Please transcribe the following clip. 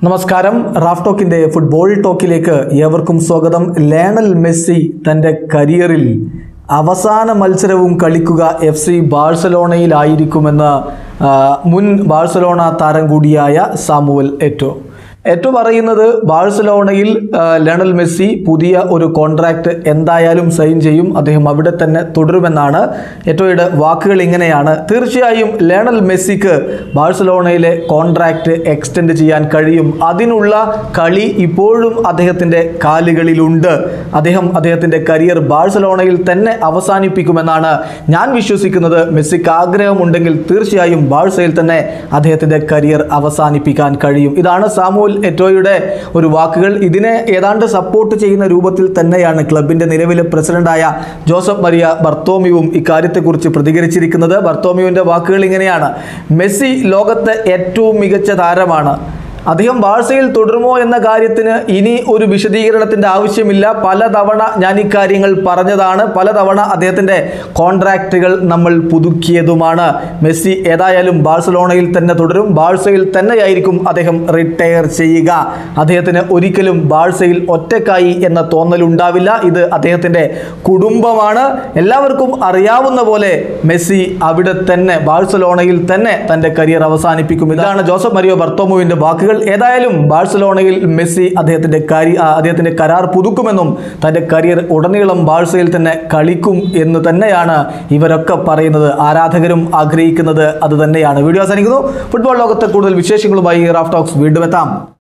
നമസ്കാരം Raf ടോക്കിന്റെ football ടോക്കിലേക്ക് ഏവർക്കും സ്വാഗതം ലേണൽ മെസ്സി തൻ്റെ കരിയറിൽ അവസാന മത്സരവും കളിക്കുക എഫ് സി ബാഴ്സലോണയിലായിരിക്കുമെന്ന് ആ, മുൻ ബാഴ്സലോണ താരം കൂടിയായ സാമുവൽ എറ്റോ എറ്റോ പറയുന്നത് ബാഴ്സലോണയിൽ ആ, ലയണൽ മെസ്സി പുതിയ ഒരു കോൺട്രാക്റ്റ് എന്തായാലും സൈൻ ചെയ്യും അദ്ദേഹം അവിടെ തന്നെ തുടരുമെന്നാണ് എറ്റോയുടെ വാക്കുകൾ ഇങ്ങനെയാണ് തീർച്ചയായും ലയണൽ മെസ്സിക്ക് ബാഴ്സലോണയിലെ കോൺട്രാക്റ്റ് എക്സ്റ്റെൻഡ് ചെയ്യാൻ കഴിയും അതിനുള്ള കളി ഇപ്പോഴും അദ്ദേഹത്തിൻ്റെ കാലുകളിലുണ്ട് അദ്ദേഹം അദ്ദേഹത്തിൻ്റെ കരിയർ ബാഴ്സലോണയിൽ തന്നെ അവസാനിപ്പിക്കുമെന്നാണ് ഞാൻ വിശ്വസിക്കുന്നത് മെസ്സിക്ക് ആഗ്രഹമുണ്ടെങ്കിൽ തീർച്ചയായും ബാഴ്സയിൽ തന്നെ അദ്ദേഹത്തിൻ്റെ കരിയർ അവസാനിപ്പിക്കാൻ കഴിയും ഇതാണ് സാമുവൽ എറ്റോയുടെ ഒരു വാക്കുകൾ ഇതിനെ ഏതാണ്ട് സപ്പോർട്ട് ചെയ്യുന്ന രൂപത്തിൽ തന്നെയാണ് ക്ലബിൻ്റെ നിലവിലെ പ്രസിഡന്റായ ജോസഫ് മരിയ ബർത്തോമിയും ഇക്കാര്യത്തെക്കുറിച്ച് പ്രതികരിച്ചിരിക്കുന്നത് ബർത്തോമിയുവിൻ്റെ വാക്കുകൾ ഇങ്ങനെയാണ് മെസ്സി ലോകത്തെ ഏറ്റവും മികച്ച താരമാണ് അദ്ദേഹം ബാഴ്സയിൽ തുടരുമോ എന്ന കാര്യത്തിന് ഇനി ഒരു വിശദീകരണത്തിൻ്റെ ആവശ്യമില്ല പലതവണ ഞാൻ ഇക്കാര്യങ്ങൾ പറഞ്ഞതാണ് പലതവണ അദ്ദേഹത്തിൻ്റെ കോൺട്രാക്റ്റുകൾ നമ്മൾ പുതുക്കിയതുമാണ് മെസ്സി ഏതായാലും ബാഴ്സലോണയിൽ തന്നെ തുടരും ബാഴ്സയിൽ തന്നെയായിരിക്കും അദ്ദേഹം റിട്ടയർ ചെയ്യുക അദ്ദേഹത്തിന് ഒരിക്കലും ബാഴ്സയിൽ ഒറ്റക്കായി എന്ന തോന്നലുണ്ടാവില്ല ഇത് അദ്ദേഹത്തിൻ്റെ കുടുംബമാണ് എല്ലാവർക്കും അറിയാവുന്ന പോലെ മെസ്സി അവിടെ തന്നെ ബാഴ്സലോണയിൽ തന്നെ തൻ്റെ കരിയർ അവസാനിപ്പിക്കും ഇതാണ് ജോസഫ് മരിയോ ബർത്തോമുവിൻ്റെ വാക്കുകൾ ഏതായാലും ബാഴ്സലോണയിൽ മെസ്സി അദ്ദേഹത്തിൻ്റെ കരി ആ, അദ്ദേഹത്തിൻ്റെ കരാർ പുതുക്കുമെന്നും തൻ്റെ കരിയർ ഉടനീളം ബാഴ്സയിൽ തന്നെ കളിക്കും എന്ന് തന്നെയാണ് ഇവരൊക്കെ പറയുന്നത് ആരാധകരും ആഗ്രഹിക്കുന്നത് അത് തന്നെയാണ് വീഡിയോ അവസാനിക്കുന്നു ഫുട്ബോൾ ലോകത്തെ കൂടുതൽ വിശേഷങ്ങളുമായി റാഫ് ടോക്സ് വീണ്ടും എത്താം